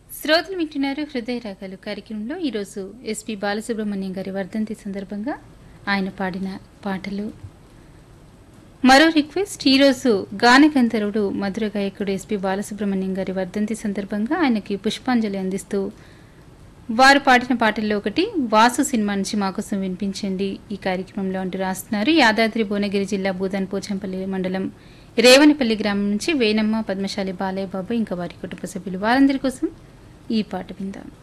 శ్రోతలు వింటున్నారు హృదయ రాగాలు కార్యక్రమంలో ఈరోజు ఎస్పి బాలసుబ్రహ్మణ్యం గారి వర్ధంతి సందర్భంగా ఆయన పాడిన పాటలు మరో రిక్వెస్ట్ ఈరోజు గానగంధర్వుడు మధుర గాయకుడు ఎస్పి బాలసుబ్రహ్మణ్యం గారి వర్ధంతి సందర్భంగా ఆయనకి పుష్పాంజలి అందిస్తూ వారు పాడిన పాటల్లో ఒకటి వాసు సినిమా నుంచి మాకోసం వినిపించండి ఈ కార్యక్రమంలో అంటూ రాస్తున్నారు యాదాద్రి భువనగిరి జిల్లా భూదాన్ పోచంపల్లి మండలం రేవనిపల్లి గ్రామం నుంచి వేనమ్మ పద్మశాలి బాలయ్య బాబు ఇంకా వారి కుటుంబ సభ్యులు వారందరి కోసం ఈ పాట విందాం